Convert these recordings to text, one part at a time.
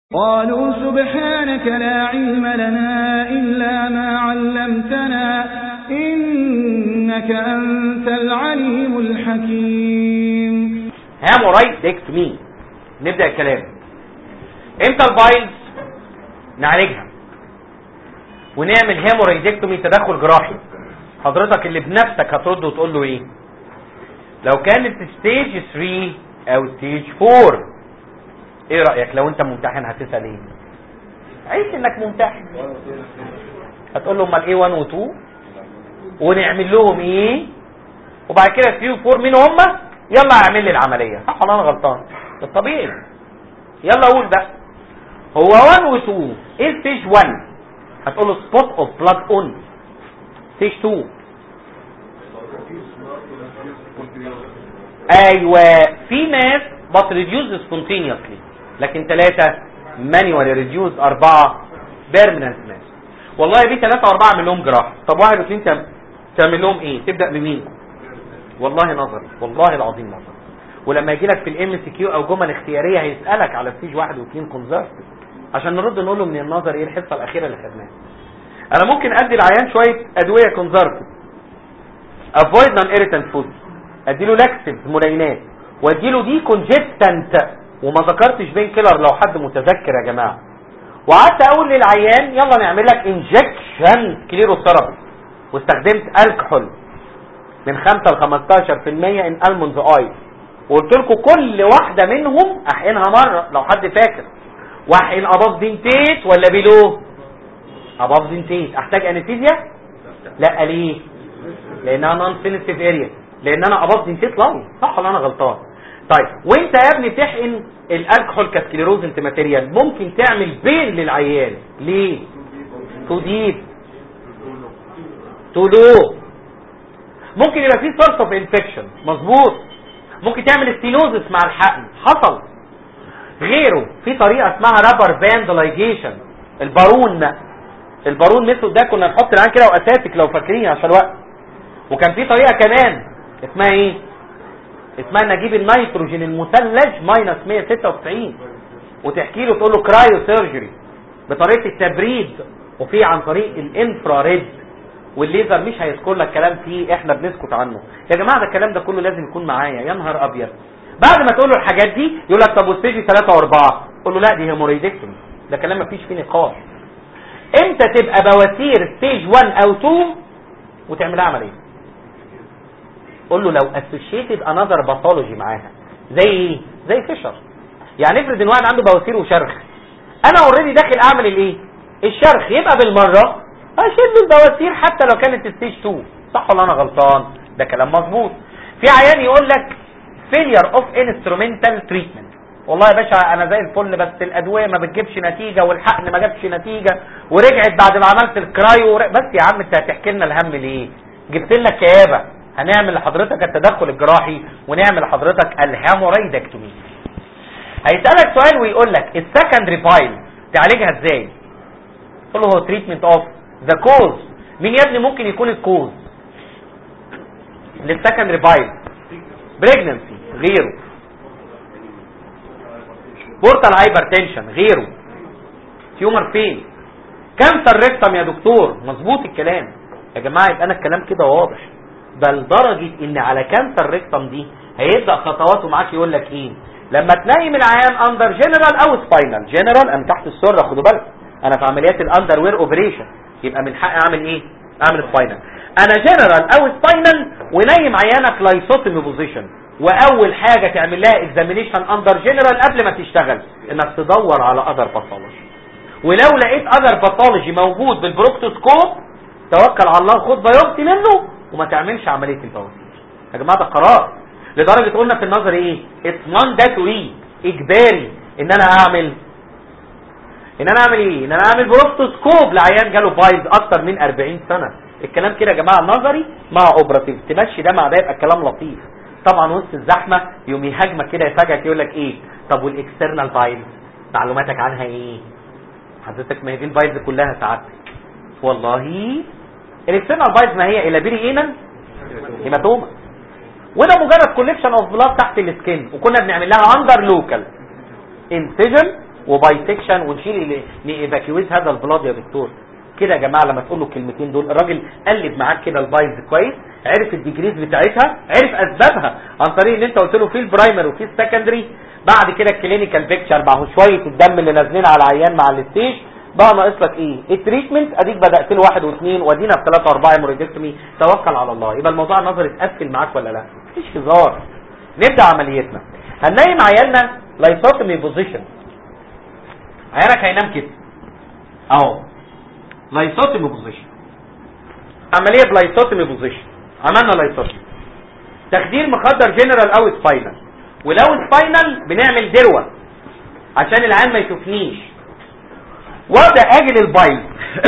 قالوا سبحانك لا علم لنا إلا ما علمتنا إنك أنت العليم الحكيم هامورايدكتومي نبدأ الكلام امتى البايلز نعالجها ونعمل هامورايدكتومي تدخل جراحي حضرتك اللي بنفسك هترد وتقول له ايه لو كانت ستيج 3 او ستيج 4 ايه رأيك لو انت ممتحن هتسأل ايه عيش انك ممتحن هتقول لهم امال ايه 1 و 2 ونعمل لهم ايه وبعد كده 3 و 4 مين هم يلا اعمل لي العملية صح ولا انا غلطان ده الطبيعي يلا قول بقى هو 1 و 2 ايه ستيج 1 هتقول له سبوت اوف بلاد اون ستيج 2 ايوه في ناس but reduced spontaneously لكن ثلاثة manually reduced أربعة permanent mass والله دي ثلاثة وأربعة اعمل لهم جراحة طب واحد واثنين تعمل, تعمل لهم ايه تبدأ بمين والله نظري والله العظيم نظري ولما يجي لك في الام سي كيو او جمل اختياريه هيسالك على ستيج واحد واثنين كونزرفتيف عشان نرد نقول له من النظر ايه الحصه الاخيره اللي خدناها انا ممكن ادي العيان شويه ادويه كونزرفتيف افويد نون ايريتنت فود ادي له لاكسيف ملينات وادي له دي كونجستنت وما ذكرتش بين كيلر لو حد متذكر يا جماعه وقعدت اقول للعيان يلا نعمل لك انجكشن كليروثيرابي واستخدمت الكحول من 5 ل 15% ان المونز اويل وقلت لكم كل واحده منهم احقنها مره لو حد فاكر واحقن اباف دينتيت ولا بيلو اباف دينتيت احتاج انستيزيا لا ليه لانها نون سينستيف اريا لان انا اباف دينتيت لانج صح ولا انا غلطان طيب وانت يا ابني بتحقن الالكحول كاسكليروز انت ماتيريال ممكن تعمل بين للعيان ليه تو ديب تو لو ممكن يبقى فيه سورس اوف انفكشن مظبوط ممكن تعمل ستينوزس مع الحقن حصل غيره في طريقه اسمها رابر باند لايجيشن البارون البارون مثل ده كنا نحط العين كده واساتك لو فاكرين عشان الوقت وكان في طريقه كمان اسمها ايه اسمها ان اجيب النيتروجين المثلج ماينس 196 وتحكي له تقول له كرايو سيرجري بطريقه التبريد وفي عن طريق الانفراريد والليزر مش هيذكر لك كلام فيه احنا بنسكت عنه يا جماعه ده الكلام ده كله لازم يكون معايا يا نهار ابيض بعد ما تقول له الحاجات دي يقول لك طب وستيجي 3 و4 قول له لا دي هيموريدكتومي ده كلام مفيش فيه نقاش امتى تبقى بواسير ستيج 1 او 2 وتعملها عمليه قول له لو اسوشيتد انذر باثولوجي معاها زي ايه زي فيشر يعني افرض ان واحد عنده بواسير وشرخ انا اوريدي داخل اعمل الايه الشرخ يبقى بالمره اشيل له البواسير حتى لو كانت ستيج 2 صح ولا انا غلطان ده كلام مظبوط في عيان يقول لك failure of instrumental treatment والله يا باشا انا زي الفل بس الادويه ما بتجيبش نتيجه والحقن ما جابش نتيجه ورجعت بعد ما عملت الكرايو ور... بس يا عم انت هتحكي لنا الهم ليه جبت لنا كيابه هنعمل لحضرتك التدخل الجراحي ونعمل لحضرتك الهامورايدكتومي هيسالك سؤال ويقول لك السكندري بايل تعالجها ازاي تقول له هو تريتمنت اوف ذا كوز مين يا ابني ممكن يكون الكوز للسكندري بايل بريجننسي غيره بورتال هايبرتنشن غيره تيومر فين كانسر ريكتم يا دكتور مظبوط الكلام يا جماعه يبقى انا الكلام كده واضح بل درجه ان على كانسر ريكتم دي هيبدا خطواته معاك يقول لك ايه لما تنيم العيان اندر جنرال او سباينال جنرال ام تحت السره خدوا بالك انا في عمليات الاندر وير اوبريشن يبقى من حقي اعمل ايه اعمل سباينال انا جنرال او سباينال ونيم عيانك لايسوتومي بوزيشن واول حاجة تعمل لها اكزامينيشن اندر جنرال قبل ما تشتغل انك تدور على اذر باثولوجي ولو لقيت اذر باثولوجي موجود بالبروكتوسكوب توكل على الله خد بايوبسي منه وما تعملش عملية البواسير يا جماعة ده قرار لدرجة قلنا في النظر ايه اتس مانداتوري اجباري ان انا اعمل ان انا اعمل ايه ان انا اعمل بروكتوسكوب لعيان جاله بايظ اكتر من 40 سنة الكلام كده يا جماعة نظري مع اوبراتيف تمشي ده مع ده يبقى الكلام لطيف طبعا وسط الزحمة يوم يهاجمك كده يفاجئك يقول لك ايه طب والاكسترنال بايلز معلوماتك عنها ايه حضرتك ما هي دي البايلز كلها سعادتك والله الاكسترنال بايلز ما هي الا بيري اينال هيماتوما وده مجرد كوليكشن اوف بلاد تحت السكين وكنا بنعمل لها اندر لوكال انسجن وبايسكشن ونشيل نيفاكيويز هذا البلاد يا دكتور كده يا جماعه لما تقول له الكلمتين دول الراجل قلب معاك كده البايلز كويس عرف الديجريز بتاعتها عرف اسبابها عن طريق ان انت قلت له في البرايمري وفي السكندري بعد كده الكلينيكال بيكتشر مع شويه الدم اللي نازلين على العيان مع الستيج بقى ناقص لك ايه التريتمنت اديك بدات له واحد واثنين وادينا في ثلاثه واربعه هيموريدكتومي توكل على الله يبقى الموضوع النظري اتقفل معاك ولا لا مفيش هزار نبدا عمليتنا هننيم عيالنا لايسوتومي بوزيشن عيالك هينام كده اهو لايسوتومي بوزيشن عمليه بلايسوتومي بوزيشن عملنا لايسوتومي تخدير مخدر جنرال او سباينال ولو سباينال بنعمل دروه عشان العيان ما يشوفنيش وابدا اجي للبايل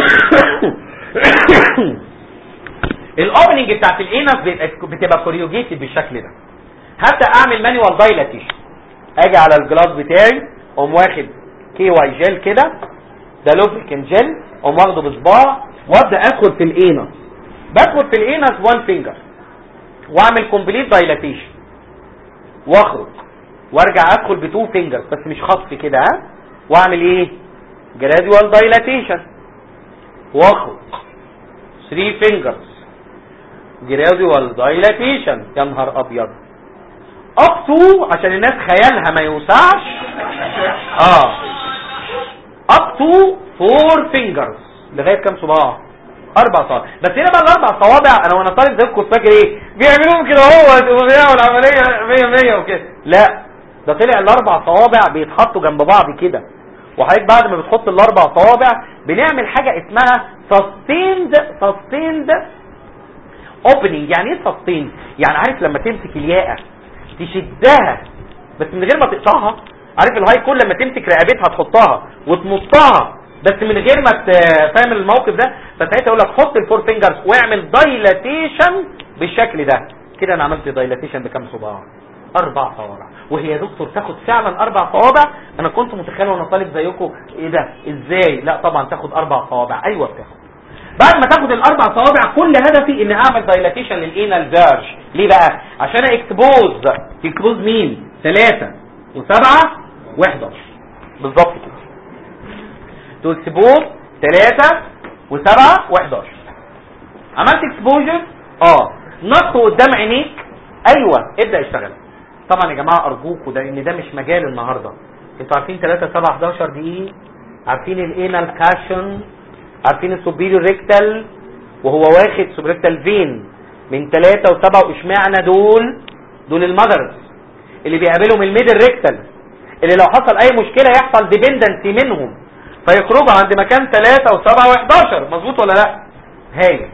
الاوبننج بتاعت الانس بتبقى كوريوجيتد بالشكل ده هبدا اعمل مانيوال دايلاتيشن اجي على الجلاس بتاعي اقوم واخد كي واي جيل كده ده لوبريكن جيل اقوم واخده بصباع وابدا ادخل في الانس بدخل في الانس وان فينجر واعمل كومبليت دايلاتيشن واخرج وارجع ادخل بتو فينجرز بس مش خطف كده ها واعمل ايه جراديوال دايلاتيشن واخرج 3 فينجرز جراديوال دايلاتيشن يا نهار ابيض اب تو عشان الناس خيالها ما يوسعش اه اب تو 4 فينجرز لغايه كام صباع اربع صوابع بس هنا بقى الاربع صوابع انا وانا طالب زيكم كنت فاكر ايه بيعملوهم كده هو وبيعملوا العمليه 100 100 وكده لا ده طلع الاربع صوابع بيتحطوا جنب بعض كده وحضرتك بعد ما بتحط الاربع صوابع بنعمل حاجه اسمها sustained sustained opening يعني ايه sustained يعني عارف لما تمسك الياقه تشدها بس من غير ما تقطعها عارف الهاي كل لما تمسك رقبتها تحطها وتمطها بس من غير ما فاهم الموقف ده فساعتها يقول لك حط الفور فينجرز واعمل دايلاتيشن بالشكل ده كده انا عملت دايلاتيشن بكام صباع اربع صوابع وهي يا دكتور تاخد فعلا اربع صوابع انا كنت متخيل وانا طالب زيكم ايه ده ازاي لا طبعا تاخد اربع صوابع ايوه بتاخد بعد ما تاخد الاربع صوابع كل هدفي ان اعمل دايلاتيشن للانال فيرج ليه بقى عشان اكسبوز تكسبوز مين ثلاثة وسبعة و11 بالظبط كده تو اكسبوز ثلاثة وسبعة و11 عملت اكسبوجر اه نط قدام عينيك ايوه ابدا اشتغل طبعا يا جماعه ارجوكوا ده ان ده مش مجال النهارده انتوا عارفين 3 7 11 دي ايه عارفين الانال كاشن عارفين السوبيريور ريكتال وهو واخد سوبريكتال فين من 3 و7 واشمعنى دول دول المذرز اللي بيقابلهم الميدل ريكتال اللي لو حصل اي مشكله يحصل ديبندنسي منهم فيخرجوا عند مكان 3 و7 و11 مظبوط ولا لا هايل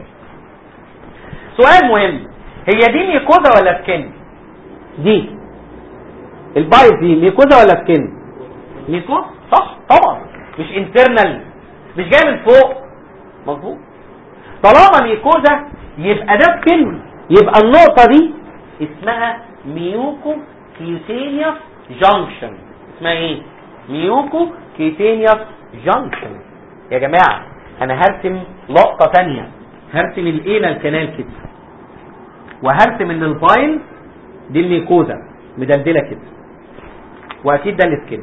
سؤال مهم هي دي ميكوزا ولا سكن دي البايظ دي ميكوزا ولا سكن ميكوز صح طبعا مش انترنال مش جاي من فوق مظبوط طالما ميكوزا يبقى ده سكن يبقى النقطه دي اسمها ميوكو كيوتينيوس جانكشن اسمها ايه ميوكو كيوتينيوس جانكشن يا جماعه انا هرسم لقطه ثانيه هرسم الايه الكنال كده وهرسم ان الباين دي الميكوزا مدلدله كده واكيد ده السكن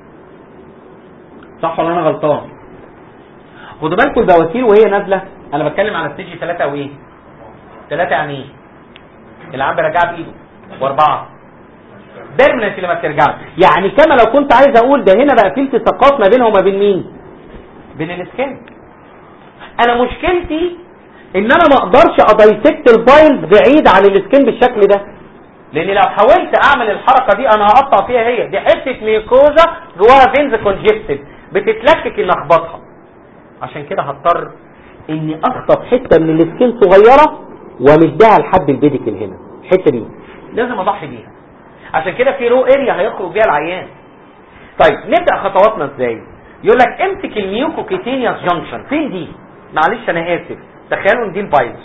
صح ولا انا غلطان خدوا بالكم البواسير وهي نازله انا بتكلم على ستيج 3 وايه 3 يعني ايه العب رجع بايده واربعه بيرمننت لما بترجع يعني كما لو كنت عايز اقول ده هنا بقى في التصاقات ما بينها وما بين مين بين الاسكان انا مشكلتي ان انا ما اقدرش ادايسكت البايلز بعيد عن السكين بالشكل ده لان لو حاولت اعمل الحركه دي انا هقطع فيها هي دي حته ميكوزا جواها فينز كونجكتد بتتلكك ان اخبطها عشان كده هضطر اني اخطف حته من السكين صغيره وامدها لحد البيديكل هنا الحته دي لازم اضحي بيها عشان كده في رو اريا هيخرج بيها العيان طيب نبدا خطواتنا ازاي يقول لك امسك الميوكوكيتينيوس جانكشن فين دي معلش انا اسف تخيلوا ان دي البايلز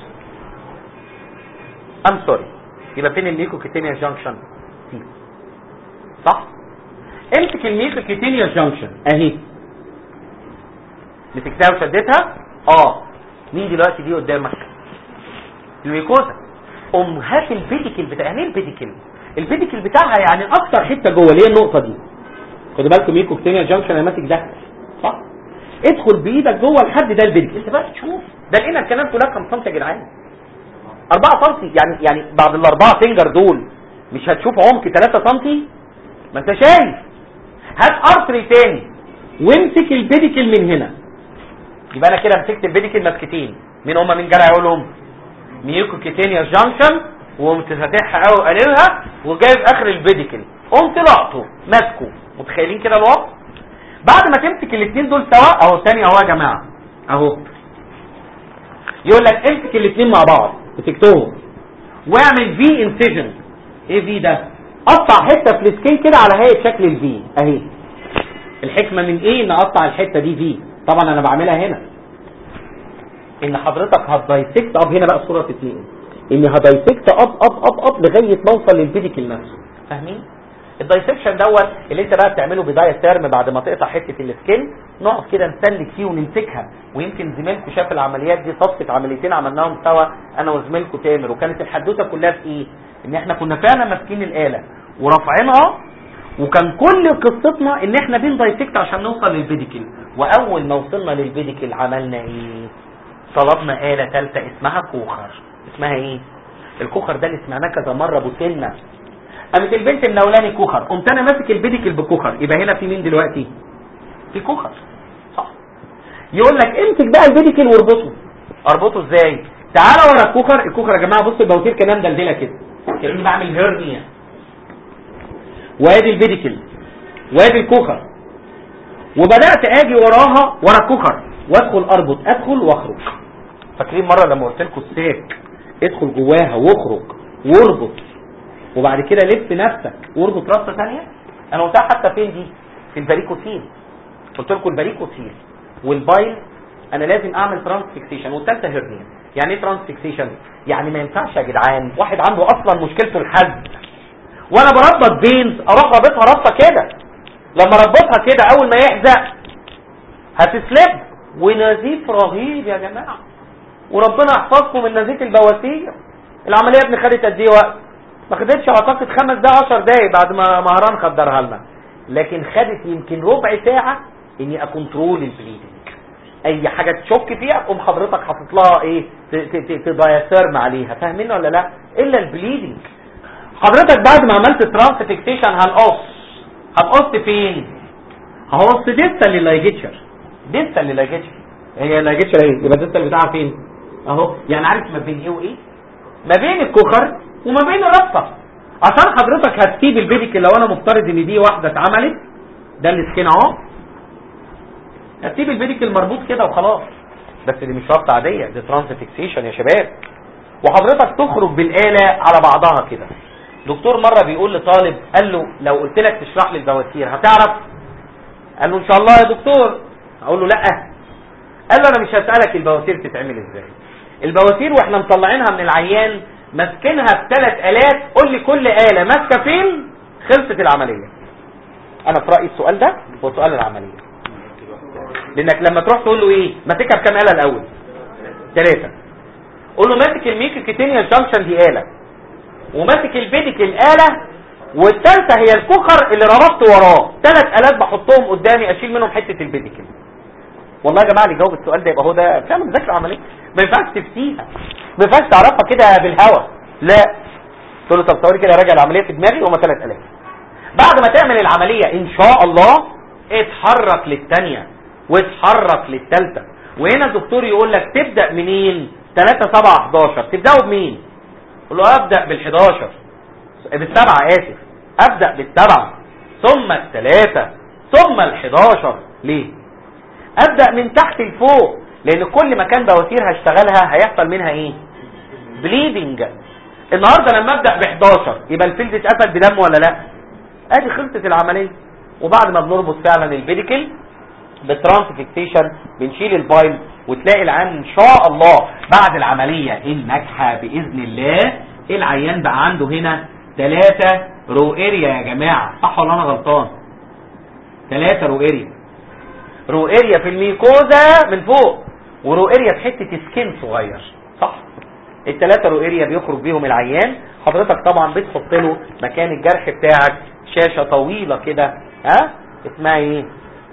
ام سوري يبقى فين الميوكوكيتينيوس جانكشن دي صح امسك الميوكوكيتينيوس جانكشن اهي مسكتها وشدتها اه مين دلوقتي دي قدامك الميكوزا قوم هات البيديكل بتاع يعني ايه البيديكل البيديكل بتاعها يعني اكتر حته جوه اللي هي النقطه دي خدوا بالكم ميكو كتينيا جانكشن انا ماسك ده صح ادخل بايدك جوه الحد ده البيدك انت بقى تشوف ده لقينا الكلام كلها كام سم يا جدعان 4 سم يعني يعني بعد الاربعه فينجر دول مش هتشوف عمق 3 سم ما انت شايف هات ارتري تاني وامسك البيديكل من هنا يبقى انا كده مسكت البيديكل مسكتين مين هم مين جرى يقولهم ميوكو كيتينيا جانكشن وقمت فاتحها قوي وقللها وجايب اخر البيديكل قمت لقطه ماسكه متخيلين كده الوضع بعد ما تمسك الاثنين دول سوا اهو الثاني اهو يا جماعه اهو يقول لك امسك الاثنين مع بعض مسكتهم واعمل في انسيجن ايه في ده قطع حته في السكين كده على هيئه شكل الفي اهي الحكمه من ايه ان اقطع الحته دي في طبعا انا بعملها هنا ان حضرتك هتدايسكت اب هنا بقى الصوره تتنقل اني هدايسكت اب اب اب اب لغايه ما اوصل للبيديكل نفسه فاهمين الدايسكشن دوت اللي انت بقى بتعمله بدايه ترم بعد ما تقطع حته السكين نقف كده نسلك فيه ونمسكها ويمكن زميلكم شاف العمليات دي صفقه عمليتين عملناهم سوا انا وزميلكم تامر وكانت الحدوته كلها في ايه ان احنا كنا فعلا ماسكين الاله ورافعينها وكان كل قصتنا ان احنا بندايسكت عشان نوصل للبيديكل واول ما وصلنا للبيديكل عملنا ايه طلبنا آلة ثالثة اسمها كوخر اسمها ايه الكوخر ده اللي سمعناه كذا مرة بوسلنا قامت البنت منولاني كوخر قمت انا ماسك البيديكل بكوخر يبقى هنا في مين دلوقتي في كوخر صح يقول لك امسك بقى البيديكل واربطه اربطه ازاي تعالى ورا الكوخر الكوخر يا جماعه بص البوتير كان مدلدله كده كاني بعمل هيرنيا وادي البيديكل وادي الكوخر وبدات اجي وراها ورا الكوخر وادخل اربط ادخل واخرج فاكرين مره لما قلت لكم الساك ادخل جواها واخرج واربط وبعد كده لف نفسك واربط راسه ثانيه انا قلتها حتى فين دي في الباريكوسيل قلت لكم الباريكوسيل والبايل انا لازم اعمل ترانس فيكسيشن والثالثه هيرنيا يعني ايه ترانس فيكسيشن يعني ما ينفعش يا جدعان واحد عنده اصلا مشكلته الحد وانا بربط بينز اروح رابطها رابطه كده لما ربطها كده اول ما يحزق هتسلب ونزيف رهيب يا جماعه وربنا يحفظكم من نزيف البواسير العمليه ابن خدت قد ايه وقت ما خدتش اعتقد خمس دقايق 10 دقايق بعد ما مهران خدرها لنا لكن خدت يمكن ربع ساعه اني اكونترول البليدنج اي حاجه تشك فيها تقوم حضرتك حاطط لها ايه تدايسيرم عليها فاهمين ولا لا الا البليدنج حضرتك بعد ما عملت ترانس فيكسيشن هنقص هتقص فين هقص ديستال للايجيتشر ديستال للايجيتشر هي اللايجيتشر اهي يبقى الديستال بتاعها فين اهو يعني عارف ما بين ايه وايه ما بين الكوخر وما بين الربطه عشان حضرتك هتسيب البيديكل لو انا مفترض ان دي واحده اتعملت ده السكين اهو هتسيب البيديكل مربوط كده وخلاص بس دي مش ربطه عاديه دي ترانس فيكسيشن يا شباب وحضرتك تخرج بالاله على بعضها كده دكتور مره بيقول لطالب قال له لو قلت لك تشرح لي البواسير هتعرف قال له ان شاء الله يا دكتور اقول له لا قال له انا مش هسالك البواسير تتعمل ازاي البواسير واحنا مطلعينها من العيان ماسكينها بثلاث الات قول لي كل اله ماسكه فين خلصت العمليه انا في رايي السؤال ده هو سؤال العمليه لانك لما تروح تقول له ايه ماسكها بكام اله الاول ثلاثه قول له ماسك الميكو كيتينيا جانكشن دي اله وماسك البيديك الاله والثالثه هي الكوخر اللي ربطت وراه ثلاث الات بحطهم قدامي اشيل منهم حته البيديكل والله يا جماعه اللي جاوب السؤال ده يبقى هو ده فعلا مذاكره عمليه ما ينفعش تفتيها ما ينفعش تعرفها كده بالهوا لا تقول له طب ثواني كده راجع العمليه في دماغي وهم ثلاث الاف بعد ما تعمل العمليه ان شاء الله اتحرك للثانيه واتحرك للثالثه وهنا الدكتور يقول لك تبدا منين 3 7 11 تبداوا بمين قول له ابدا بال11 بالسبعه اسف ابدا بالسبعه ثم الثلاثه ثم ال11 ليه ابدا من تحت لفوق لان كل ما كان بواسير هشتغلها هيحصل منها ايه بليدنج النهارده لما ابدا ب11 يبقى الفيلد اتقفل بدم ولا لا ادي خلصت العمليه وبعد ما بنربط فعلا البيديكل بالترانس فيكسيشن بنشيل البايل وتلاقي العيان ان شاء الله بعد العمليه الناجحه باذن الله العيان بقى عنده هنا ثلاثة رو اريا يا جماعه صح ولا انا غلطان ثلاثة رو اريا رو اريا في الميكوزا من فوق ورو اريا في حته سكين صغير صح الثلاثه رو اريا بيخرج بيهم العيان حضرتك طبعا بتحط له مكان الجرح بتاعك شاشه طويله كده ها اسمها ايه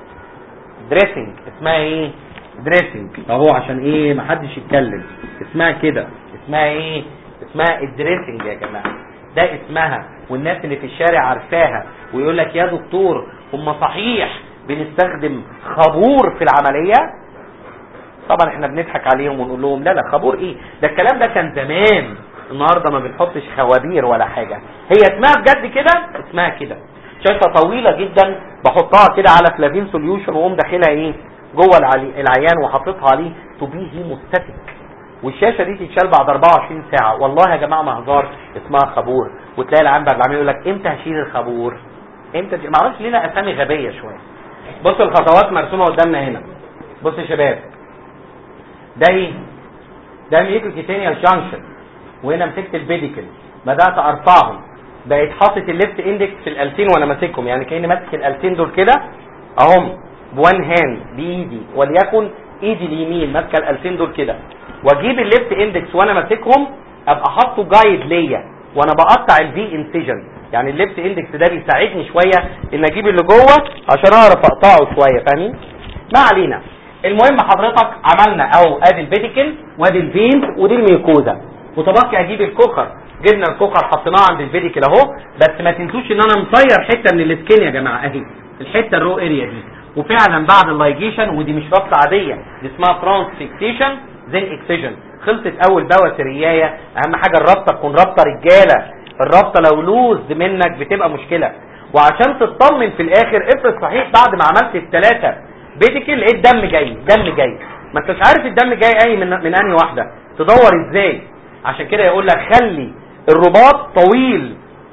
دريسنج اسمها ايه دريسنج اهو عشان ايه محدش يتكلم اسمها كده اسمها ايه اسمها الدريسنج يا جماعه ده اسمها والناس اللي في الشارع عارفاها ويقول لك يا دكتور هم صحيح بنستخدم خابور في العمليه طبعا احنا بنضحك عليهم ونقول لهم لا لا خابور ايه ده الكلام ده كان زمان النهارده ما بنحطش خوابير ولا حاجه هي اسمها بجد كده اسمها كده شاشه طويله جدا بحطها كده على فلافين سوليوشن واقوم داخلها ايه جوه العلي- العيان وحاططها عليه تو بي هيموستاتيك والشاشه دي تتشال بعد 24 ساعه والله يا جماعه ما هزار اسمها خابور وتلاقي العيان بعد العمليه يقول لك امتى هشيل الخابور امتى ما اعرفش لينا اسامي غبيه شويه بص الخطوات مرسومه قدامنا هنا بص يا شباب ده ايه ده ميكروكيتينيال جانكشن وهنا مسكت البيديكل بدات ارفعهم بقيت حاطط الليفت اندكس في الالتين وانا ماسكهم يعني كاني ماسك الالتين دول كده اهم بوان هاند بايدي وليكن ايدي اليمين ماسكه الالتين دول كده واجيب الليفت اندكس وانا ماسكهم ابقى حاطه جايد ليا وانا بقطع الفي انسيجن يعني الليفت اندكس ده بيساعدني شويه ان اجيب اللي جوه عشان اعرف اقطعه شويه فاهمين ما علينا المهم حضرتك عملنا او ادي الفيديكل وادي الفينز ودي الميوكوزا متبقي اجيب الكوكر جبنا الكوكر حطيناه عند الفيديكل اهو بس ما تنسوش ان انا مطير حته من السكين يا جماعه اهي الحته الرو اريا دي وفعلا بعد اللايجيشن ودي مش ربطه عاديه دي اسمها ترانسفيكسيشن زين اكسجن خلصت اول بواسريايه اهم حاجه الربطه تكون ربطه رجاله الربطه لو لوز منك بتبقى مشكله وعشان تطمن في الاخر افرض صحيح بعد ما عملت الثلاثه بيديكل لقيت دم جاي دم جاي ما انتش عارف الدم جاي اي من من انهي واحده تدور ازاي عشان كده يقول لك خلي الرباط طويل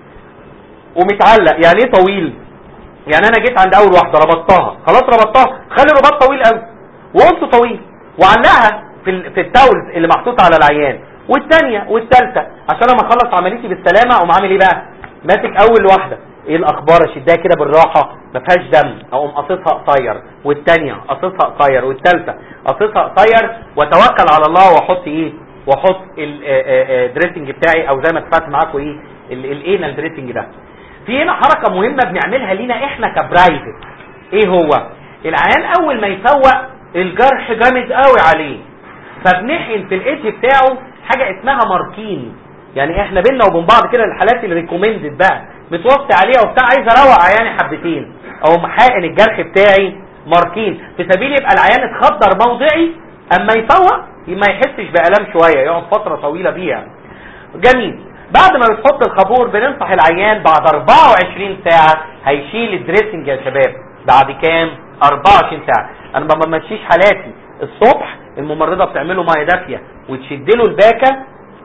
ومتعلق يعني ايه طويل يعني انا جيت عند اول واحده ربطتها خلاص ربطتها خلي الرباط طويل قوي وقلت طويل وعلقها في ال- في التاولز اللي محطوط على العيان والثانيه والثالثه عشان لما اخلص عمليتي بالسلامه اقوم عامل ايه بقى ماسك اول واحده ايه الاخبار اشدها كده بالراحه ما فيهاش دم اقوم قصصها قصير والثانيه قصصها قصير والثالثه قصصها قصير واتوكل على الله واحط ايه واحط الدريسنج بتاعي او زي ما اتفقت معاكم ايه الانال دريسنج ده في هنا حركه مهمه بنعملها لينا احنا كبرايفت ايه هو العيان اول ما يفوق الجرح جامد قوي عليه فبنحقن في الايدج بتاعه حاجه اسمها ماركين يعني احنا بينا وبين بعض كده الحالات اللي ريكومندد بقى متوصي عليها وبتاع عايز اروق عياني حبتين او محقن الجرح بتاعي ماركين في سبيل يبقى العيان اتخدر موضعي اما يفوق ما يحسش بالام شويه يقعد فتره طويله بيها جميل بعد ما بتحط الخابور بننصح العيان بعد 24 ساعة هيشيل الدريسنج يا شباب بعد كام 24 ساعة انا ما بمشيش حالاتي الصبح الممرضة بتعمله ميه دافية وتشد له الباكة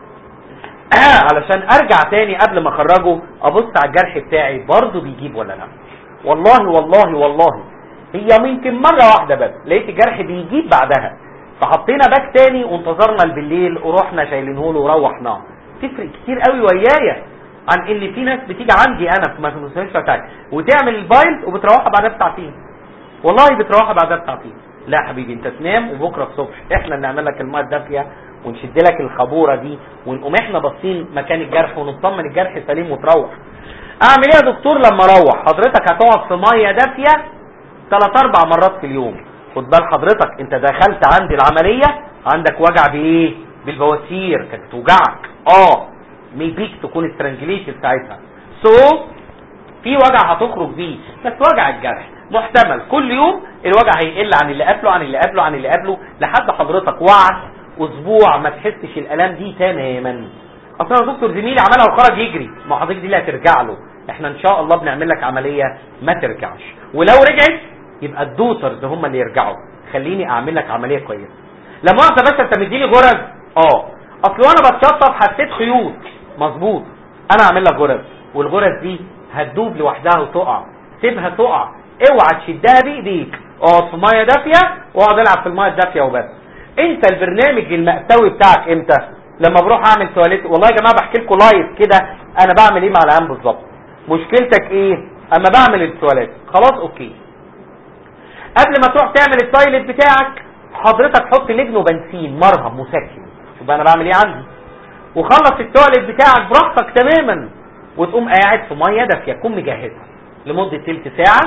علشان ارجع تاني قبل ما اخرجه ابص على الجرح بتاعي برضه بيجيب ولا لا والله والله والله هي ممكن مرة واحدة بس لقيت الجرح بيجيب بعدها فحطينا باك تاني وانتظرنا بالليل ورحنا شايلينه له وروحناه تفرق كتير قوي ويايا عن ان في ناس بتيجي عندي انا في المستشفى بتاعتي وتعمل البايل وبتروحها بعدها بساعتين والله بتروحها بعدها بساعتين لا يا حبيبي انت تنام وبكره الصبح احنا اللي نعمل لك الميه الدافيه ونشد لك الخابوره دي ونقوم احنا باصين مكان الجرح ونطمن الجرح سليم وتروح اعمل ايه يا دكتور لما اروح حضرتك هتقعد في ميه دافيه ثلاث اربع مرات في اليوم خد بال حضرتك انت دخلت عندي العمليه عندك وجع بايه بالبواسير كانت بتوجعك اه ميبيك تكون استرانجليشن ساعتها سو so, في وجع هتخرج بيه بس وجع الجرح محتمل كل يوم الوجع هيقل عن اللي قبله عن اللي قبله عن اللي قبله لحد حضرتك وعى اسبوع ما تحسش الالام دي تماما اصلا يا دكتور زميلي عملها وخرج يجري ما حضرتك دي اللي هترجع له احنا ان شاء الله بنعمل لك عمليه ما ترجعش ولو رجعت يبقى الدوترز هم اللي يرجعوا خليني اعمل لك عمليه كويسه لا مؤاخذه بس انت مديني غرز اه اصل وانا بتشطف حسيت خيوط مظبوط انا اعمل لك غرز والغرز دي هتدوب لوحدها وتقع سيبها تقع اوعى تشدها بايديك اقعد في ميه دافيه واقعد العب في الميه الدافيه وبس انت البرنامج المأساوي بتاعك امتى لما بروح اعمل تواليت والله يا جماعه بحكي لكم لايف كده انا بعمل ايه مع العيان بالظبط مشكلتك ايه اما بعمل التواليت خلاص اوكي قبل ما تروح تعمل التايلت بتاعك حضرتك حط لجنه بنسين مرهم مسكن يبقى انا بعمل ايه عندي وخلص التواليت بتاعك براحتك تماما وتقوم قاعد في ميه دافيه تكون مجهزها لمده تلت ساعه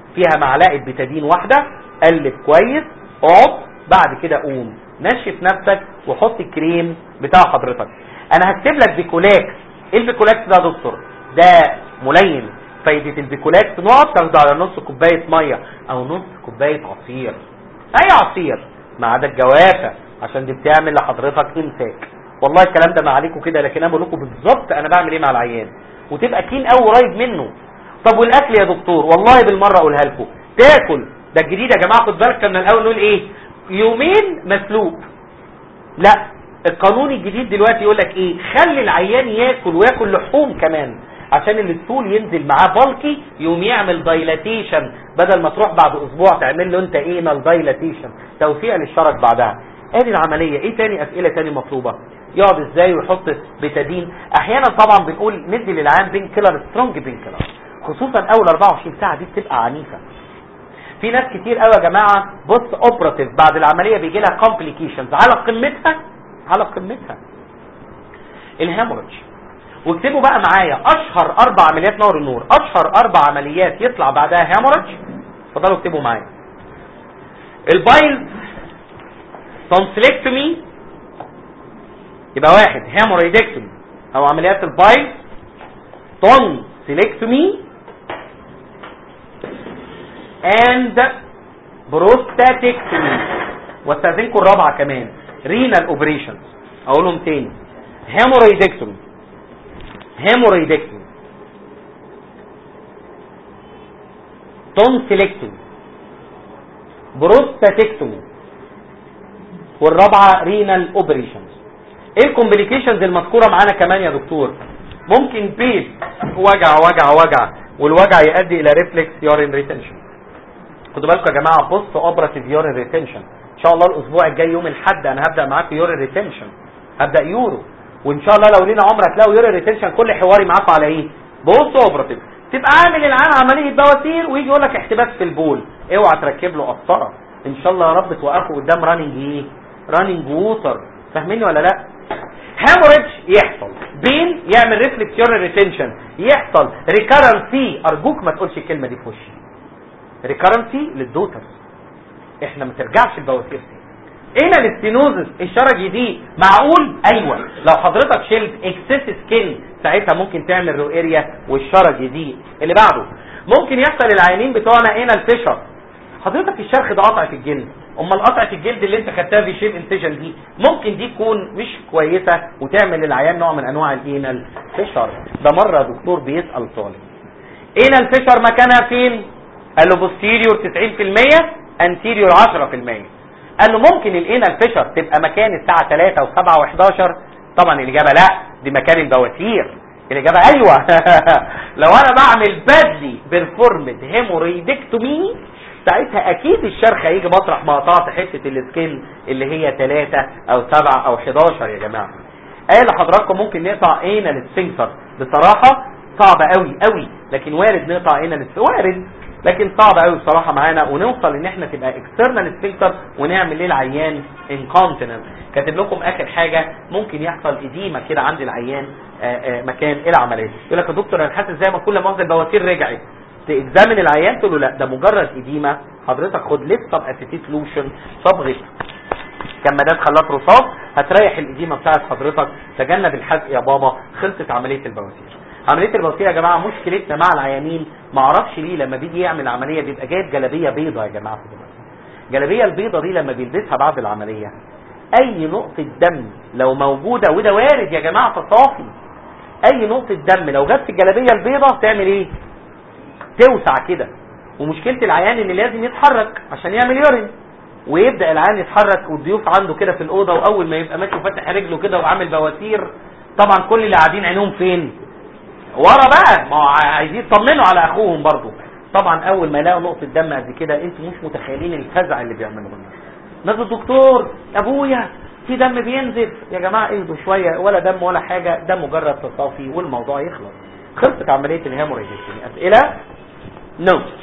فيها معلقه بتادين واحده قلب كويس اقعد بعد كده قوم نشف نفسك وحط الكريم بتاع حضرتك انا هكتب لك بيكولاكس ايه البيكولاكس ده يا دكتور ده ملين فايدة البيكولاكس نقط تاخده على نص كوباية مية او نص كوباية عصير اي عصير ما عدا الجوافة عشان دي بتعمل لحضرتك امساك والله الكلام ده ما عليكم كده لكن انا بقول لكم بالظبط انا بعمل ايه مع العيان وتبقى كين قوي قريب منه طب والاكل يا دكتور والله بالمره اقولها لكم تاكل ده الجديد يا جماعه خد بالك كنا الاول نقول ايه يومين مسلوق لا القانون الجديد دلوقتي يقول لك ايه خلي العيان ياكل وياكل لحوم كمان عشان الستول ينزل معاه بالكي يقوم يعمل دايلاتيشن بدل ما تروح بعد اسبوع تعمل له انت ايه دايلاتيشن توسيع للشرج بعدها ادي العمليه ايه تاني اسئله تاني مطلوبه يقعد ازاي ويحط بتادين احيانا طبعا بنقول ندي للعيان بين كيلر سترونج بين كيلر خصوصا اول 24 ساعه دي بتبقى عنيفه في ناس كتير قوي يا جماعه بص اوبراتيف بعد العمليه بيجي لها كومبليكيشنز على قمتها على قمتها الهيموريدج واكتبوا بقى معايا اشهر اربع عمليات نور النور اشهر اربع عمليات يطلع بعدها هيموريدج اتفضلوا اكتبوا معايا البايلز تونسيلكتومي يبقى واحد هيموريدكتومي او عمليات البايلز تونسيلكتومي and بروستاتكتومي واستاذنكم الرابعه كمان رينال اوبريشنز اقولهم تاني هيموريدكتومي هيموريدكتومي تونسيلكتومي بروستاتكتومي والرابعه رينال اوبريشنز ايه الكومبليكيشنز المذكوره معانا كمان يا دكتور ممكن بيت وجع وجع وجع والوجع يؤدي الى ريفلكس يورين ريتنشن خدوا بالكم يا جماعه بص اوبراتيف يورين ريتنشن ان شاء الله الاسبوع الجاي يوم الاحد انا هبدا معاكم يورين ريتنشن هبدا يورو وان شاء الله لو لينا عمر هتلاقوا يورين ريتنشن كل حواري معاكم على ايه بص اوبراتيف تبقى عامل العيان عمليه بواسير ويجي يقول لك احتباس في البول اوعى تركب له قسطره ان شاء الله يا رب توقفه قدام راننج ايه راننج ووتر فاهميني ولا لا هيموريدج يحصل بين يعمل ريفلكس يورين ريتنشن يحصل ريكارنسي ارجوك ما تقولش الكلمه دي في وشي ريكارنسي للدوتر احنا ما ترجعش البواسير تاني هنا الاستينوزس الشرجي دي معقول ايوه لو حضرتك شلت اكسس سكين ساعتها ممكن تعمل رو اريا والشرجي دي اللي بعده ممكن يحصل العيانين بتوعنا هنا الفشر حضرتك الشرخ ده قطعه الجلد امال قطعه الجلد اللي انت خدتها في شيب انسيجن دي ممكن دي تكون مش كويسه وتعمل للعيان نوع من انواع الانال فشر ده مره دكتور بيسال طالب انال فشر مكانها فين قال له بوستيريور 90% انتيريور 10% قال له ممكن الانال فشر تبقى مكان الساعه 3 و7 و11 طبعا الاجابه لا دي مكان البواسير الاجابه ايوه لو انا بعمل بدلي بيرفورمد هيموريدكتومي ساعتها اكيد الشرخ هيجي مطرح ما قطعت حته السكين اللي هي 3 او 7 او 11 يا جماعه قال لحضراتكم ممكن نقطع اينا السفنكتر بصراحه صعب قوي قوي لكن وارد نقطع اينا وارد لكن صعب قوي بصراحه معانا ونوصل ان احنا تبقى اكسترنال سفنكتر ونعمل للعيان انكونتيننت كاتب لكم اخر حاجه ممكن يحصل اديمه كده عند العيان آآ آآ مكان العمليه يقول لك يا دكتور انا حاسس زي ما كل مؤاخذه البواسير رجعت تكزامن العيان تقول له لا ده مجرد اديمه حضرتك خد ليف طب اسيتيت لوشن صبغه كمادات خلاط رصاص هتريح الاديمه بتاعت حضرتك تجنب الحزق يا بابا خلصت عمليه البواسير عمليه البواسير يا جماعه مشكلتنا مع العيانين ما اعرفش ليه لما بيجي يعمل عمليه بيبقى جايب جلابيه بيضه يا جماعه في دلوقتي الجلابيه البيضه دي لما بيلبسها بعد العمليه اي نقطه دم لو موجوده وده وارد يا جماعه تصافي اي نقطه دم لو جت في الجلابيه البيضه تعمل ايه توسع كده ومشكله العيان اللي لازم يتحرك عشان يعمل يورين ويبدا العيان يتحرك والضيوف عنده كده في الاوضه واول ما يبقى ماشي فاتح رجله كده وعامل بواسير طبعا كل اللي قاعدين عينهم فين ورا بقى ما هو عايزين يطمنوا على اخوهم برضه طبعا اول ما يلاقوا نقطه دم قد كده انتوا مش متخيلين الفزع اللي بيعملوه لنا نازل الدكتور ابويا في دم بينزف يا جماعه اهدوا شويه ولا دم ولا حاجه ده مجرد تصافي والموضوع يخلص خلصت عمليه الهيموريدكتومي اسئله نو no.